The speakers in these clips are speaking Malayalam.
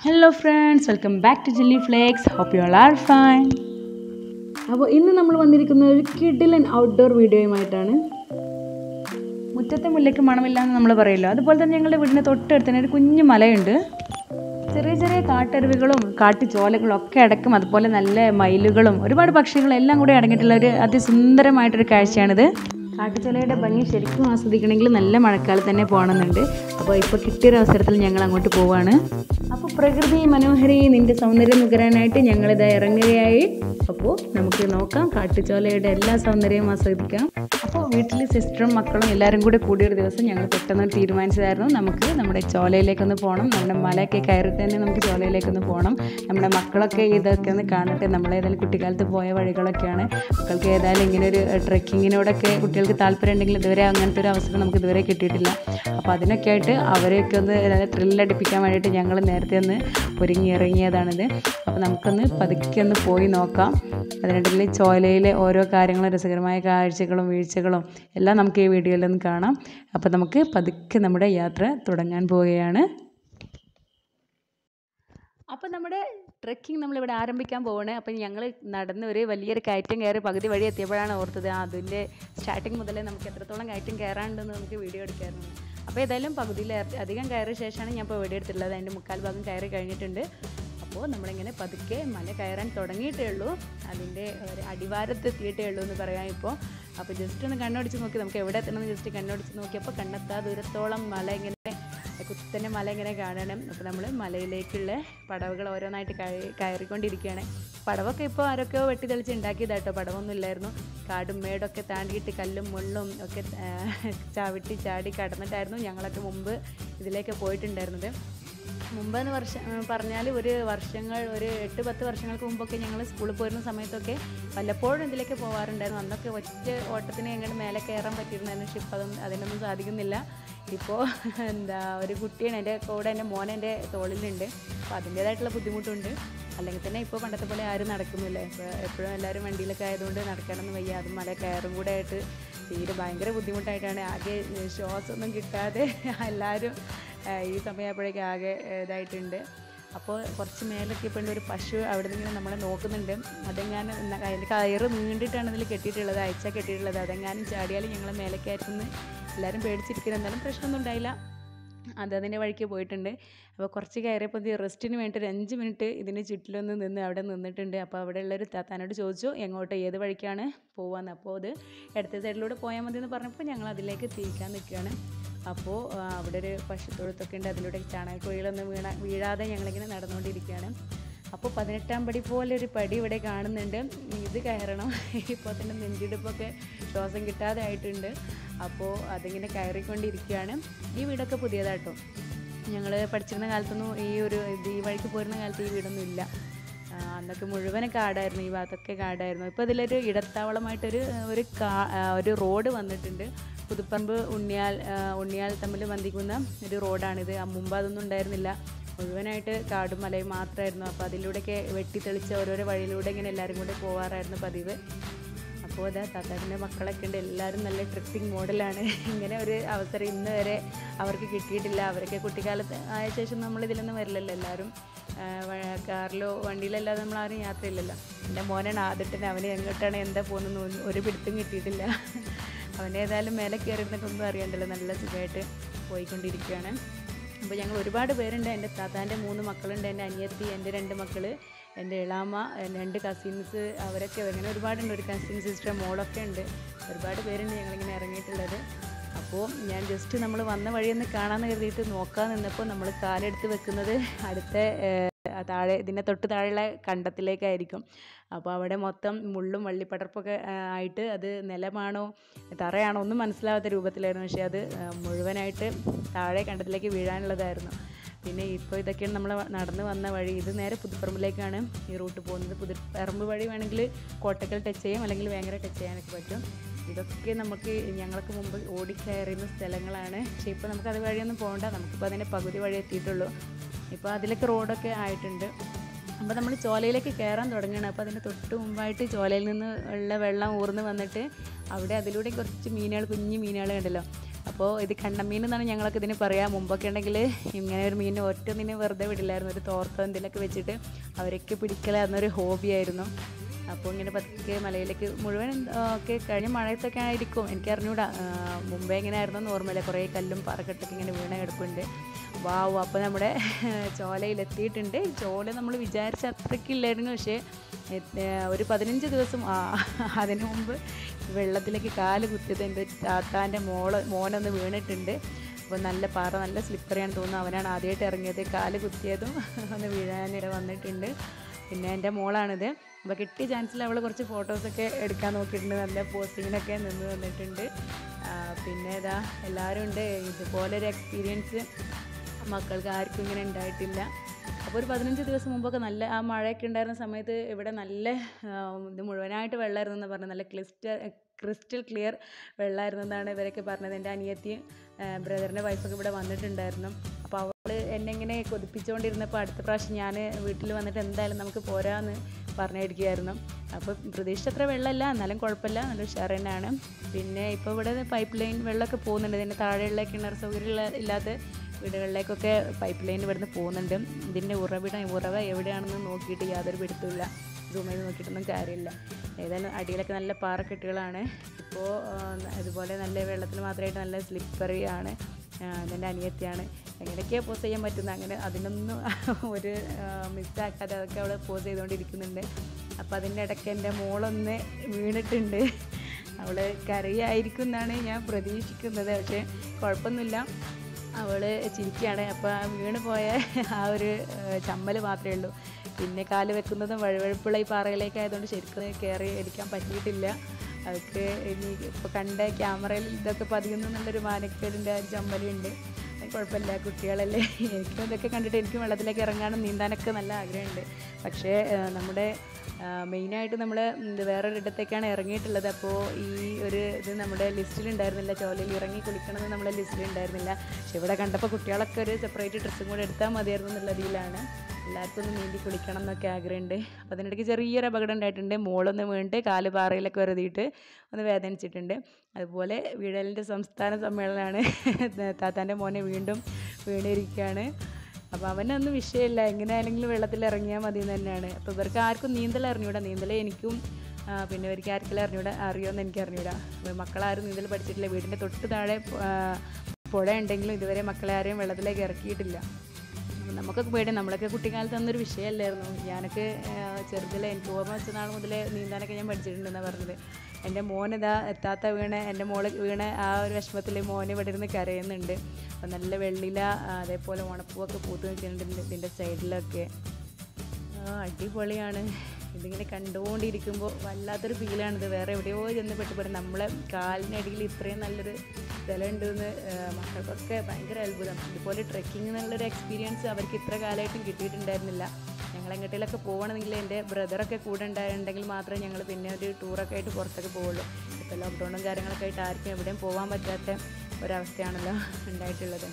hello friends welcome back to Jilly Flakes hope you all are fine അപ്പോൾ ഇന്ന് നമ്മൾ വന്നിരിക്കുന്ന ഒരു കിഡിലൻ ഔട്ട്ഡോർ വീഡിയോയുമായിട്ടാണ് മുറ്റത്തെ മുല്ലയ്ക്ക് മണമില്ല എന്ന് നമ്മൾ പറയല്ലോ അതുപോലെ തന്നെ ഞങ്ങളുടെ വീടിൻ്റെ തൊട്ടടുത്ത് തന്നെ ഒരു കുഞ്ഞു മലയുണ്ട് ചെറിയ ചെറിയ കാട്ടരുവികളും കാട്ടുചോലകളും ഒക്കെ അടക്കം അതുപോലെ നല്ല മയിലുകളും ഒരുപാട് പക്ഷികളും എല്ലാം കൂടി അടങ്ങിയിട്ടുള്ള ഒരു അതിസുന്ദരമായിട്ടൊരു കാഴ്ചയാണിത് കാട്ടുചോലയുടെ ഭംഗി ശരിക്കും ആസ്വദിക്കണമെങ്കിൽ നല്ല മഴക്കാലത്ത് തന്നെ പോകണമെന്നുണ്ട് അപ്പോൾ ഇപ്പോൾ കിട്ടിയൊരു അവസരത്തിൽ ഞങ്ങൾ അങ്ങോട്ട് പോവാണ് അപ്പോൾ പ്രകൃതി മനോഹരി നിന്റെ സൗന്ദര്യം നുകരാനായിട്ട് ഞങ്ങളിത് ഇറങ്ങുകയായി അപ്പോൾ നമുക്ക് നോക്കാം കാട്ടുചോലയുടെ എല്ലാ സൗന്ദര്യവും ആസ്വദിക്കാം അപ്പോൾ വീട്ടിൽ സിസ്റ്ററും മക്കളും എല്ലാവരും കൂടെ കൂടിയൊരു ദിവസം ഞങ്ങൾ പെട്ടെന്ന് തീരുമാനിച്ചതായിരുന്നു നമുക്ക് നമ്മുടെ ചോലയിലേക്കൊന്ന് പോകണം നമ്മുടെ മലയൊക്കെ കയറി തന്നെ നമുക്ക് ചോലയിലേക്കൊന്ന് പോകണം നമ്മുടെ മക്കളൊക്കെ ഇതൊക്കെ ഒന്ന് കാണട്ടെ നമ്മളേതായാലും കുട്ടിക്കാലത്ത് പോയ വഴികളൊക്കെയാണ് മക്കൾക്ക് ഏതായാലും ഇങ്ങനെ ഒരു ട്രെക്കിങ്ങിനോടൊക്കെ കുട്ടികൾക്ക് താല്പര്യം ഉണ്ടെങ്കിൽ ഇതുവരെ അങ്ങനത്തെ ഒരു അവസരം നമുക്ക് ഇതുവരെ കിട്ടിയിട്ടില്ല അപ്പോൾ അതിനൊക്കെ ആയിട്ട് അവരെയൊക്കെ ഒന്ന് ത്രില്ലടിപ്പിക്കാൻ വേണ്ടിയിട്ട് ഞങ്ങൾ നേരത്തെ ഒന്ന് ഒരുങ്ങി ഇറങ്ങിയതാണിത് അപ്പോൾ നമുക്കൊന്ന് പതുക്കെ ഒന്ന് പോയി നോക്കാം അതിനിടയിൽ ചോലയിലെ ഓരോ കാര്യങ്ങളും രസകരമായ കാഴ്ചകളും വീഴ്ചകളും എല്ലാം നമുക്ക് ഈ വീഡിയോയിലൊന്ന് കാണാം അപ്പോൾ നമുക്ക് പതുക്കെ നമ്മുടെ യാത്ര തുടങ്ങാൻ പോവുകയാണ് അപ്പോൾ നമ്മുടെ ട്രെക്കിംഗ് നമ്മളിവിടെ ആരംഭിക്കാൻ പോവാണ് അപ്പം ഞങ്ങൾ നടന്ന് ഒരു വലിയൊരു കയറ്റം കയറി പകുതി വഴി എത്തിയപ്പോഴാണ് ഓർത്തത് ആ അതിൻ്റെ സ്റ്റാർട്ടിങ് മുതലേ നമുക്ക് എത്രത്തോളം കയറ്റം കയറാനുണ്ടെന്ന് നമുക്ക് വീഡിയോ എടുക്കായിരുന്നു അപ്പോൾ ഏതായാലും പകുതിയിൽ അധികം കയറിയ ശേഷമാണ് ഞാൻ ഇപ്പോൾ വീഡിയോ എടുത്തിട്ടുള്ളത് അതിൻ്റെ മുക്കാൽ ഭാഗം കയറി കഴിഞ്ഞിട്ടുണ്ട് അപ്പോൾ നമ്മളിങ്ങനെ പതുക്കെ മല കയറാൻ തുടങ്ങിയിട്ടേ ഉള്ളൂ അതിൻ്റെ ഒരു അടിവാരത്ത് എത്തിയിട്ടേ ഉള്ളൂ എന്ന് പറയാം ഇപ്പോൾ അപ്പോൾ ജസ്റ്റ് ഒന്ന് കണ്ണോടിച്ച് നോക്കി നമുക്ക് എവിടെ എത്തണമെന്ന് ജസ്റ്റ് കണ്ണോടിച്ച് നോക്കിയപ്പോൾ കണ്ണെത്താ ദൂരത്തോളം മല ഇങ്ങനെ കുത്തനെ മല ഇങ്ങനെ കാണണം അപ്പോൾ നമ്മൾ മലയിലേക്കുള്ള പടവുകൾ ഓരോന്നായിട്ട് കയ കയറിക്കൊണ്ടിരിക്കുകയാണ് പടവൊക്കെ ഇപ്പോൾ ആരൊക്കെയോ വെട്ടി തെളിച്ച് ഉണ്ടാക്കിയതാട്ടോ പടവൊന്നും ഇല്ലായിരുന്നു കാടും മേടൊക്കെ താണ്ടിയിട്ട് കല്ലും മുള്ളും ഒക്കെ ചവിട്ടി ചാടി കടന്നിട്ടായിരുന്നു ഞങ്ങളൊക്കെ മുമ്പ് ഇതിലേക്ക് പോയിട്ടുണ്ടായിരുന്നത് മുമ്പെന്ന് വർഷം പറഞ്ഞാൽ ഒരു വർഷങ്ങൾ ഒരു എട്ട് പത്ത് വർഷങ്ങൾക്ക് മുമ്പൊക്കെ ഞങ്ങൾ സ്കൂളിൽ പോയിരുന്ന സമയത്തൊക്കെ വല്ലപ്പോഴും ഇതിലേക്ക് പോകാറുണ്ടായിരുന്നു അന്നൊക്കെ ഒറ്റ ഓട്ടത്തിന് എങ്ങനെ മേലെ കയറാൻ പറ്റിയിരുന്നായിരുന്നു പക്ഷെ ഇപ്പോൾ അതൊന്നും അതിനൊന്നും സാധിക്കുന്നില്ല ഇപ്പോൾ എന്താ ഒരു കുട്ടിയാണ് എൻ്റെ കൂടെ എൻ്റെ മോൻ എൻ്റെ തോളിലുണ്ട് അപ്പോൾ അതിൻ്റേതായിട്ടുള്ള ബുദ്ധിമുട്ടുണ്ട് അല്ലെങ്കിൽ തന്നെ ഇപ്പോൾ പണ്ടത്തെ പോലെ ആരും നടക്കുന്നില്ല ഇപ്പോൾ എപ്പോഴും എല്ലാവരും വണ്ടിയിലൊക്കെ ആയതുകൊണ്ട് നടക്കാനൊന്നും വയ്യ അതും മല കയറും കൂടെ ആയിട്ട് തീരെ ഭയങ്കര ബുദ്ധിമുട്ടായിട്ടാണ് ആകെ ശ്വാസമൊന്നും കിട്ടാതെ എല്ലാവരും ഈ സമയമായപ്പോഴേക്കും ആകെ ഇതായിട്ടുണ്ട് അപ്പോൾ കുറച്ച് മേലൊക്കെ ഇപ്പോൾ ഒരു പശു അവിടെ നിന്ന് ഇങ്ങനെ നമ്മളെ നോക്കുന്നുണ്ട് അതെങ്ങാനും അതിൻ്റെ കയറ് നീണ്ടിട്ടാണ് ഇതിൽ കെട്ടിയിട്ടുള്ളത് അയച്ചാൽ കെട്ടിയിട്ടുള്ളത് അതെങ്ങാനും ചാടിയാൽ ഞങ്ങൾ മേലെ കയറ്റുന്ന എല്ലാവരും പേടിച്ചിരിക്കുന്നത് എന്നാലും പ്രശ്നമൊന്നും ഉണ്ടായില്ല അത് അതിൻ്റെ വഴിക്ക് പോയിട്ടുണ്ട് അപ്പോൾ കുറച്ച് കയറിയപ്പോൾ റെസ്റ്റിന് വേണ്ടി ഒരു അഞ്ച് മിനിറ്റ് ഇതിൻ്റെ ചുറ്റിലൊന്ന് നിന്ന് അവിടെ നിന്നിട്ടുണ്ട് അപ്പോൾ അവിടെ ഉള്ളൊരു താത്താനോട് ചോദിച്ചു എങ്ങോട്ട് ഏത് വഴിക്കാണ് പോകാമെന്ന് അപ്പോൾ അത് ഇടത്തെ സൈഡിലൂടെ പോയാൽ മതി എന്ന് പറഞ്ഞപ്പോൾ ഞങ്ങൾ അതിലേക്ക് തിരിക്കാൻ നിൽക്കുകയാണ് അപ്പോൾ അവിടെ ഒരു പശുത്തൊഴുത്തൊക്കെ ഉണ്ട് അതിലൂടെ ചാണകക്കുഴികളൊന്നും വീണ വീഴാതെ ഞങ്ങളിങ്ങനെ നടന്നുകൊണ്ടിരിക്കുകയാണ് അപ്പോൾ പതിനെട്ടാം പടി പോലെ ഒരു പടി ഇവിടെ കാണുന്നുണ്ട് ഇത് കയറണം ഇപ്പോൾ തന്നെ നെഞ്ചിടിപ്പൊക്കെ ശ്വാസം കിട്ടാതെ ആയിട്ടുണ്ട് അപ്പോൾ അതിങ്ങനെ കയറിക്കൊണ്ടിരിക്കുകയാണ് ഈ വീടൊക്കെ പുതിയതാട്ടോ ഞങ്ങൾ പഠിച്ചിരുന്ന കാലത്തൊന്നും ഈ ഒരു ഇത് ഈ വഴിക്ക് പോരുന്ന കാലത്ത് ഈ വീടൊന്നും ഇല്ല അന്നൊക്കെ മുഴുവൻ കാടായിരുന്നു ഈ ഭാഗത്തൊക്കെ കാടായിരുന്നു ഇപ്പോൾ ഇതിലൊരു ഇടത്താവളമായിട്ടൊരു ഒരു കാ ഒരു റോഡ് വന്നിട്ടുണ്ട് പുതുപ്പറമ്പ് ഉണ്ണിയാൽ ഉണ്ണിയാൽ തമ്മിൽ ബന്ധിക്കുന്ന ഒരു റോഡാണിത് മുമ്പ് അതൊന്നും ഉണ്ടായിരുന്നില്ല മുഴുവനായിട്ട് കാടും മലയും മാത്രമായിരുന്നു അപ്പോൾ അതിലൂടെയൊക്കെ വെട്ടി തെളിച്ച ഓരോരോ വഴിയിലൂടെ ഇങ്ങനെ എല്ലാവരും കൂടെ പോകാറായിരുന്നു പതിവ് അപ്പോൾ ഇതാ താത്താറിൻ്റെ മക്കളൊക്കെ ഉണ്ട് എല്ലാവരും നല്ല ട്രിപ്പിംഗ് മോഡലാണ് ഇങ്ങനെ ഒരു അവസരം ഇന്ന് വരെ അവർക്ക് കിട്ടിയിട്ടില്ല അവരൊക്കെ കുട്ടിക്കാലത്ത് ആയ ശേഷം നമ്മൾ ഇതിലൊന്നും വരില്ലല്ലോ എല്ലാവരും കാറിലോ വണ്ടിയിലല്ലാതെ നമ്മൾ ആരും യാത്രയില്ലല്ലോ എൻ്റെ മോനാണ് ആദ്യത്തിന് അവന് എങ്ങോട്ടാണ് എന്താ പോകുന്നത് ഒരു പിടുത്തും കിട്ടിയിട്ടില്ല അവൻ ഏതായാലും മേലെ കയറിയിരുന്നിട്ടൊന്നും അറിയണ്ടല്ലോ നല്ല സുഖമായിട്ട് പോയിക്കൊണ്ടിരിക്കുകയാണ് അപ്പോൾ ഞങ്ങൾ ഒരുപാട് പേരുണ്ട് എൻ്റെ താത്താൻ്റെ മൂന്ന് മക്കളുണ്ട് എൻ്റെ അനിയത്തി എൻ്റെ രണ്ട് മക്കൾ എൻ്റെ ഇളാമ്മ രണ്ട് കസിൻസ് അവരൊക്കെ അങ്ങനെ ഒരുപാടുണ്ട് ഒരു കസിൻ സിസ്റ്റർ മോളൊക്കെ ഉണ്ട് ഒരുപാട് പേരുണ്ട് ഞങ്ങളിങ്ങനെ ഇറങ്ങിയിട്ടുള്ളത് അപ്പോൾ ഞാൻ ജസ്റ്റ് നമ്മൾ വന്ന വഴിയൊന്ന് കാണാമെന്ന് കരുതിയിട്ട് നോക്കാൻ നിന്നപ്പോൾ നമ്മൾ കാലെടുത്ത് വെക്കുന്നത് അടുത്ത താഴെ ഇതിൻ്റെ തൊട്ട് താഴെയുള്ള കണ്ടത്തിലേക്കായിരിക്കും അപ്പോൾ അവിടെ മൊത്തം മുള്ളും വള്ളിപ്പടർപ്പൊക്കെ ആയിട്ട് അത് നിലമാണോ തറയാണോ ഒന്നും മനസ്സിലാവാത്ത രൂപത്തിലായിരുന്നു പക്ഷേ അത് മുഴുവനായിട്ട് താഴെ കണ്ടത്തിലേക്ക് വീഴാനുള്ളതായിരുന്നു പിന്നെ ഇപ്പോൾ ഇതൊക്കെയാണ് നമ്മൾ നടന്ന് വന്ന വഴി ഇത് നേരെ പുതുപ്പറമ്പിലേക്കാണ് ഈ റൂട്ട് പോകുന്നത് പുതുപ്പറമ്പ് വഴി വേണമെങ്കിൽ കോട്ടക്കൽ ടച്ച് ചെയ്യാം അല്ലെങ്കിൽ വേങ്ങര ടച്ച് ചെയ്യാനൊക്കെ പറ്റും ഇതൊക്കെ നമുക്ക് ഞങ്ങൾക്ക് മുമ്പ് ഓടിക്കയറിയുന്ന സ്ഥലങ്ങളാണ് പക്ഷേ ഇപ്പോൾ നമുക്ക് അത് വഴിയൊന്നും പോകണ്ട നമുക്കിപ്പോൾ അതിൻ്റെ പകുതി വഴി എത്തിയിട്ടുള്ളൂ ഇപ്പോൾ അതിലൊക്കെ റോഡൊക്കെ ആയിട്ടുണ്ട് അപ്പോൾ നമ്മൾ ചോലയിലേക്ക് കയറാൻ തുടങ്ങുകയാണ് അപ്പോൾ അതിന് തൊട്ട് മുമ്പായിട്ട് ചോലയിൽ നിന്ന് ഉള്ള വെള്ളം ഊർന്ന് വന്നിട്ട് അവിടെ അതിലൂടെ കുറച്ച് മീനുകൾ കുഞ്ഞു മീനുകൾ ഉണ്ടല്ലോ അപ്പോൾ ഇത് കണ്ണമീൻ എന്നാണ് ഞങ്ങളൊക്കെ ഇതിന് പറയാം മുമ്പൊക്കെ ഉണ്ടെങ്കിൽ ഇങ്ങനെ ഒരു മീൻ ഒറ്റ ഒന്നിനെ വെറുതെ വിടില്ലായിരുന്നു ഒരു തോർത്തോ എന്തെങ്കിലുമൊക്കെ വെച്ചിട്ട് അവരൊക്കെ പിടിക്കലായിരുന്നൊരു ഹോബിയായിരുന്നു അപ്പോൾ ഇങ്ങനെ പതുക്കെ മലയിലേക്ക് മുഴുവൻ ആ, ഒക്കെ കഴിഞ്ഞ മഴയത്തൊക്കെ ആയിരിക്കും എനിക്ക് അറിഞ്ഞൂടാ ആ, മുമ്പേ എങ്ങനെ ആയിരുന്നു ഓർമ്മയില്ല കുറേ കല്ലും പാറക്കെട്ടൊക്കെ ഇങ്ങനെ വീണ കിടപ്പുണ്ട് വാവ് അപ്പോൾ നമ്മുടെ ചോലയിലെത്തിയിട്ടുണ്ട് ചോല നമ്മൾ വിചാരിച്ച അത്രയ്ക്കില്ലായിരുന്നു പക്ഷേ എ- ഒരു പതിനഞ്ച് ദിവസം ആ, അതിനു മുമ്പ് വെള്ളത്തിലേക്ക് കാല് കുത്തിയത് എൻ്റെ താത്താൻ്റെ മോള് മോനൊന്ന് വീണിട്ടുണ്ട് അപ്പോൾ നല്ല പാറ നല്ല സ്ലിപ്പറിയാണെന്ന് തോന്നുന്നു അവനാണ് ആദ്യമായിട്ട് ഇറങ്ങിയത് കാല് കുത്തിയതും ഒന്ന് വീഴാനിട വന്നിട്ടുണ്ട് പിന്നെ എൻ്റെ മോളാണിത് അപ്പോൾ കിട്ടിയ ചാൻസിൽ അവൾ കുറച്ച് ഫോട്ടോസൊക്കെ എടുക്കാൻ നോക്കിയിട്ടുണ്ട് നല്ല പോസ്റ്റിങ്ങിനൊക്കെ നിന്ന് വന്നിട്ടുണ്ട് ആ, പിന്നെ ഇതാ എല്ലാവരും ഉണ്ട് ഇതുപോലൊരു എക്സ്പീരിയൻസ് മക്കൾക്ക് ആർക്കും ഇങ്ങനെ ഉണ്ടായിട്ടില്ല അപ്പോൾ ഒരു പതിനഞ്ച് ദിവസം മുമ്പൊക്കെ നല്ല ആ മഴയൊക്കെ ഉണ്ടായിരുന്ന സമയത്ത് ഇവിടെ നല്ല ആ, ഇത് മുഴുവനായിട്ട് വെള്ളമായിരുന്നു എന്ന് പറഞ്ഞത് നല്ല ക്ലിസ്റ്റർ ക്രിസ്റ്റൽ ക്ലിയർ വെള്ളമായിരുന്നു എന്നാണ് ഇവരൊക്കെ പറഞ്ഞത് എൻ്റെ അനിയത്തിയും ബ്രദറിൻ്റെ വൈഫൊക്കെ ഇവിടെ വന്നിട്ടുണ്ടായിരുന്നു അപ്പോൾ അവൾ എന്നെ ഇങ്ങനെ കൊതിപ്പിച്ചുകൊണ്ടിരുന്നപ്പോൾ അടുത്ത പ്രാവശ്യം ഞാൻ വീട്ടിൽ വന്നിട്ട് എന്തായാലും നമുക്ക് പോരാന്ന് പറഞ്ഞിരിക്കുകയായിരുന്നു അപ്പോൾ പ്രതീക്ഷിച്ചത്ര വെള്ളമല്ല എന്നാലും കുഴപ്പമില്ല നല്ല ഉഷാർ തന്നെയാണ് പിന്നെ ഇപ്പോൾ ഇവിടെ പൈപ്പ് ലൈൻ വെള്ളമൊക്കെ പോകുന്നുണ്ട് ഇതിൻ്റെ താഴെയുള്ള കിണർ സൗകര്യമുള്ള ഇല്ലാത്ത വീടുകളിലേക്കൊക്കെ പൈപ്പ് ലൈൻ ഇവിടുന്ന് പോകുന്നുണ്ട് ഇതിൻ്റെ ഉറവിടം ഉറവ എവിടെയാണെന്ന് നോക്കിയിട്ട് യാതൊരു പിടുത്തമില്ല സൂം ചെയ്ത് നോക്കിയിട്ടൊന്നും കാര്യമില്ല ഏതായാലും അടിയിലൊക്കെ നല്ല പാറക്കെട്ടുകളാണ് ഇപ്പോൾ അതുപോലെ നല്ല വെള്ളത്തിൽ മാത്രമായിട്ട് നല്ല സ്ലിപ്പറി ആണ് എൻ്റെ അനിയത്തിയാണ് എങ്ങനെയൊക്കെയാണ് പോസ് ചെയ്യാൻ പറ്റുന്നത് അങ്ങനെ അതിനൊന്നും ഒരു മിസ്സാക്കാതെ അതൊക്കെ അവൾ പോസ് ചെയ്തുകൊണ്ടിരിക്കുന്നുണ്ട് അപ്പോൾ അതിൻ്റെ ഇടയ്ക്ക് എൻ്റെ മോളൊന്ന് വീണിട്ടുണ്ട് അവൾ കരയായിരിക്കും എന്നാണ് ഞാൻ പ്രതീക്ഷിക്കുന്നത് പക്ഷേ കുഴപ്പമൊന്നുമില്ല അവൾ ചിരിക്കുകയാണ് അപ്പോൾ ആ വീണ് പോയ ആ ഒരു ചമ്മൽ മാത്രമേ ഉള്ളൂ പിന്നെ കാല് വെക്കുന്നതും വഴുവഴുപ്പുള്ള ഈ പാറയിലേക്ക് ആയതുകൊണ്ട് ശരിക്കും കയറി എടുക്കാൻ പറ്റിയിട്ടില്ല അതൊക്കെ ഇനി ഇപ്പോൾ കണ്ട ക്യാമറയിൽ ഇതൊക്കെ പതിയുന്നു എന്നുള്ളൊരു മാനക്കേടിൻ്റെ ആ ഒരു ചമ്മലുണ്ട് അത് കുഴപ്പമില്ല കുട്ടികളല്ലേ എനിക്കും ഇതൊക്കെ കണ്ടിട്ട് എനിക്കും വെള്ളത്തിലേക്ക് ഇറങ്ങാനും നീന്താനൊക്കെ നല്ല ആഗ്രഹമുണ്ട് പക്ഷേ ആ, നമ്മുടെ മെയിനായിട്ട് നമ്മൾ വേറൊരിടത്തേക്കാണ് ഇറങ്ങിയിട്ടുള്ളത് അപ്പോൾ ഈ ഒരു ഇത് നമ്മുടെ ലിസ്റ്റിലുണ്ടായിരുന്നില്ല ചോലയിൽ ഇറങ്ങി കുളിക്കണമെന്ന് നമ്മുടെ ലിസ്റ്റിലുണ്ടായിരുന്നില്ല പക്ഷെ ഇവിടെ കണ്ടപ്പോൾ കുട്ടികളൊക്കെ ഒരു സെപ്പറേറ്റ് ഡ്രസ്സും കൂടെ എടുത്താൽ മതിയായിരുന്നു എന്നുള്ള ഇതിലാണ് എല്ലാവർക്കും ഒന്ന് നീന്തി കുളിക്കണം എന്നൊക്കെ ആഗ്രഹമുണ്ട് അപ്പോൾ അതിനിടയ്ക്ക് ചെറിയൊരു അപകടം ഉണ്ടായിട്ടുണ്ട് മോളൊന്ന് വീണിട്ട് കാല് പാറയിലൊക്കെ വെറുതിയിട്ട് ഒന്ന് വേദനിച്ചിട്ടുണ്ട് അതുപോലെ വീഴലിൻ്റെ സംസ്ഥാന സമ്മേളനമാണ് താത്താൻ്റെ മോനെ വീണ്ടും വീണിരിക്കുകയാണ് അപ്പോൾ അവനൊന്നും വിഷയമില്ല എങ്ങനെയാണെങ്കിലും വെള്ളത്തിൽ ഇറങ്ങിയാൽ മതി എന്ന് തന്നെയാണ് അപ്പോൾ ഇവർക്ക് ആർക്കും നീന്തൽ അറിഞ്ഞൂടാ നീന്തൽ എനിക്കും ആ, പിന്നെ ഇവർക്ക് ആർക്കെല്ലാം അറിഞ്ഞൂടാ അറിയുമെന്ന് എനിക്ക് അറിഞ്ഞൂടാ അപ്പോൾ മക്കളാരും നീന്തൽ പഠിച്ചിട്ടില്ല വീടിൻ്റെ തൊട്ട് താഴെ ആ, പുഴ ഉണ്ടെങ്കിലും ഇതുവരെ മക്കളെ ആരെയും വെള്ളത്തിലേക്ക് ഇറക്കിയിട്ടില്ല അപ്പം നമുക്കൊക്കെ പേടി നമ്മളൊക്കെ കുട്ടിക്കാലത്ത് അന്നൊരു വിഷയമല്ലായിരുന്നു ഞാനൊക്കെ ആ, ചെറുതിലെ എനിക്ക് ഓർമ്മ വെച്ച നാൾ മുതലേ നീന്താനൊക്കെ ഞാൻ പഠിച്ചിട്ടുണ്ടെന്നാണ് പറഞ്ഞത് എൻ്റെ മോനിതാ എത്താത്ത വീണ് എൻ്റെ മോള് വീണ് ആ ഒരു വിഷമത്തിൽ മോന് ഇവിടെ ഇരുന്ന് കരയുന്നുണ്ട് അപ്പം നല്ല വെള്ളില ആ, അതേപോലെ ഉണപ്പൂവൊക്കെ പൂത്ത് നിൽക്കുന്നുണ്ട് ഇതിൻ്റെ സൈഡിലൊക്കെ ആ അടിപൊളിയാണ് ഇതിങ്ങനെ കണ്ടുകൊണ്ടിരിക്കുമ്പോൾ വല്ലാത്തൊരു ഫീലാണിത് വേറെ എവിടെയോ ചെന്ന് പെട്ടുപോയി നമ്മളെ കാലിനടിയിൽ ഇത്രയും നല്ലൊരു സ്ഥലം ഉണ്ടെന്ന് മക്കൾക്കൊക്കെ ഭയങ്കര അത്ഭുതം ഇതുപോലെ ട്രെക്കിംഗ് എന്നുള്ളൊരു എക്സ്പീരിയൻസ് അവർക്ക് ഇത്ര കാലമായിട്ടും കിട്ടിയിട്ടുണ്ടായിരുന്നില്ല ഞങ്ങൾ എങ്ങോട്ടേലൊക്കെ പോകണമെങ്കിൽ എൻ്റെ ബ്രദറൊക്കെ കൂടെ ഉണ്ടായിട്ടുണ്ടെങ്കിൽ മാത്രമേ ഞങ്ങൾ പിന്നെ ഒരു ടൂറൊക്കെ ആയിട്ട് പുറത്തൊക്കെ പോവുള്ളൂ ഇപ്പോൾ ലോക്ക്ഡൗണും കാര്യങ്ങളൊക്കെ ആയിട്ട് ആർക്കും എവിടെയും പോകാൻ പറ്റാത്ത ഒരവസ്ഥയാണല്ലോ ഉണ്ടായിട്ടുള്ളത്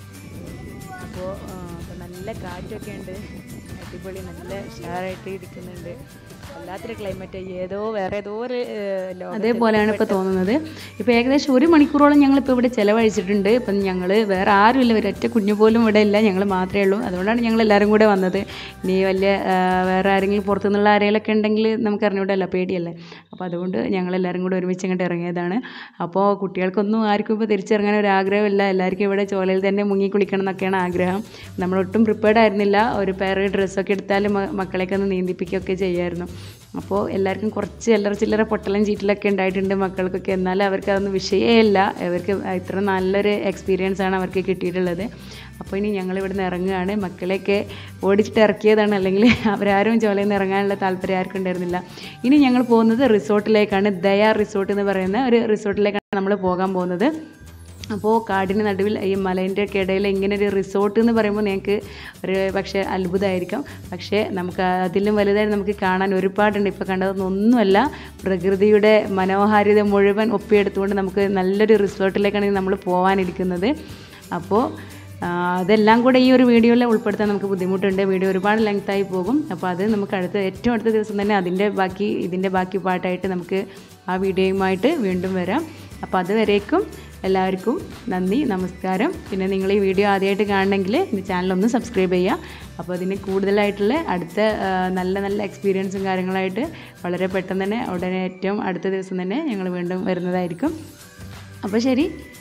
അപ്പോൾ അപ്പോൾ നല്ല കാറ്റൊക്കെ ഉണ്ട് അടിപൊളി നല്ല ഉഷാറായിട്ട് ഇരിക്കുന്നുണ്ട് വല്ലാത്തൊരു ക്ലൈമറ്റ് ഏതോ വേറെ ഏതോ ഒരു അതേപോലെയാണ് ഇപ്പോൾ തോന്നുന്നത് ഇപ്പോൾ ഏകദേശം ഒരു മണിക്കൂറോളം ഞങ്ങളിപ്പോൾ ഇവിടെ ചിലവഴിച്ചിട്ടുണ്ട് ഇപ്പം ഞങ്ങൾ വേറെ ആരുമില്ല ഒരൊറ്റ കുഞ്ഞു പോലും ഇവിടെ ഇല്ല ഞങ്ങൾ മാത്രമേ ഉള്ളൂ അതുകൊണ്ടാണ് ഞങ്ങൾ എല്ലാവരും കൂടെ വന്നത് ഇനി വലിയ ആ, വേറെ ആരെങ്കിലും പുറത്തുനിന്നുള്ള ആരെങ്കിലുമൊക്കെ ഉണ്ടെങ്കിൽ നമുക്ക് അറിഞ്ഞൂടല്ല പേടിയല്ലേ അപ്പോൾ അതുകൊണ്ട് ഞങ്ങൾ എല്ലാവരും കൂടെ ഒരുമിച്ച് ഇങ്ങോട്ട് ഇറങ്ങിയതാണ് അപ്പോൾ കുട്ടികൾക്കൊന്നും ആർക്കും ഇപ്പോൾ തിരിച്ചിറങ്ങാൻ ഒരു ആഗ്രഹമില്ല എല്ലാവർക്കും ഇവിടെ ചോലയിൽ തന്നെ മുങ്ങി കുളിക്കണം എന്നൊക്കെയാണ് ആഗ്രഹം നമ്മളൊട്ടും പ്രിപ്പയർഡ് ആയിരുന്നില്ല ഒരു പേർ ഡ്രസ്സൊക്കെ എടുത്താൽ മ- മക്കളെയൊക്കെ ഒന്ന് നീന്തിപ്പിക്കുകയൊക്കെ ചെയ്യായിരുന്നു അപ്പോൾ എല്ലാവർക്കും കുറച്ച് ചില്ലറ ചില്ലറ പൊട്ടലും ചീറ്റലൊക്കെ ഉണ്ടായിട്ടുണ്ട് മക്കൾക്കൊക്കെ എന്നാലും അവർക്ക് അതൊന്നും വിഷയമേ അവർക്ക് ഇത്ര നല്ലൊരു എക്സ്പീരിയൻസ് ആണ് അവർക്ക് കിട്ടിയിട്ടുള്ളത് അപ്പോൾ ഇനി ഞങ്ങൾ ഇവിടുന്ന് ഇറങ്ങുകയാണ് മക്കളെയൊക്കെ ഓടിച്ചിട്ട് ഇറക്കിയതാണ് അല്ലെങ്കിൽ അവരാരും ചോലയിൽ നിന്ന് ഇറങ്ങാനുള്ള താല്പര്യം ആർക്കും ഉണ്ടായിരുന്നില്ല ഇനി ഞങ്ങൾ പോകുന്നത് റിസോർട്ടിലേക്കാണ് ദയ റിസോർട്ട് എന്ന് പറയുന്ന ഒരു റിസോർട്ടിലേക്കാണ് നമ്മൾ പോകാൻ പോകുന്നത് അപ്പോൾ കാടിന് നടുവിൽ ഈ മലേൻ്റെ ഒക്കെ ഇടയിൽ ഇങ്ങനെ ഒരു റിസോർട്ട് എന്ന് പറയുമ്പോൾ നിങ്ങൾക്ക് ഒരു പക്ഷേ അത്ഭുതമായിരിക്കും പക്ഷേ നമുക്ക് അതിലും വലുതായിട്ട് നമുക്ക് കാണാൻ ഒരുപാടുണ്ട് ഇപ്പോൾ കണ്ടതൊന്നും ഒന്നുമല്ല പ്രകൃതിയുടെ മനോഹാരിത മുഴുവൻ ഒപ്പിയെടുത്തുകൊണ്ട് നമുക്ക് നല്ലൊരു റിസോർട്ടിലേക്കാണ് നമ്മൾ പോകാനിരിക്കുന്നത് അപ്പോൾ ആ, അതെല്ലാം കൂടെ ഈ ഒരു വീഡിയോയിൽ ഉൾപ്പെടുത്താൻ നമുക്ക് ബുദ്ധിമുട്ടുണ്ട് വീഡിയോ ഒരുപാട് ലെങ്തായി പോകും അപ്പോൾ അത് നമുക്ക് അടുത്ത ഏറ്റവും അടുത്ത ദിവസം തന്നെ അതിൻ്റെ ബാക്കി ഇതിൻ്റെ ബാക്കി പാട്ടായിട്ട് നമുക്ക് ആ വീഡിയോയുമായിട്ട് വീണ്ടും വരാം അപ്പോൾ അതുവരേക്കും എല്ലാവർക്കും നന്ദി നമസ്കാരം പിന്നെ നിങ്ങൾ ഈ വീഡിയോ ആദ്യമായിട്ട് കാണണമെങ്കിൽ ഈ ചാനലൊന്ന് സബ്സ്ക്രൈബ് ചെയ്യുക അപ്പോൾ അതിന് കൂടുതലായിട്ടുള്ള അടുത്ത ആ, നല്ല നല്ല എക്സ്പീരിയൻസും കാര്യങ്ങളായിട്ട് വളരെ പെട്ടെന്ന് തന്നെ ഉടനെ ഏറ്റവും അടുത്ത ദിവസം തന്നെ ഞങ്ങൾ വീണ്ടും വരുന്നതായിരിക്കും അപ്പോൾ ശരി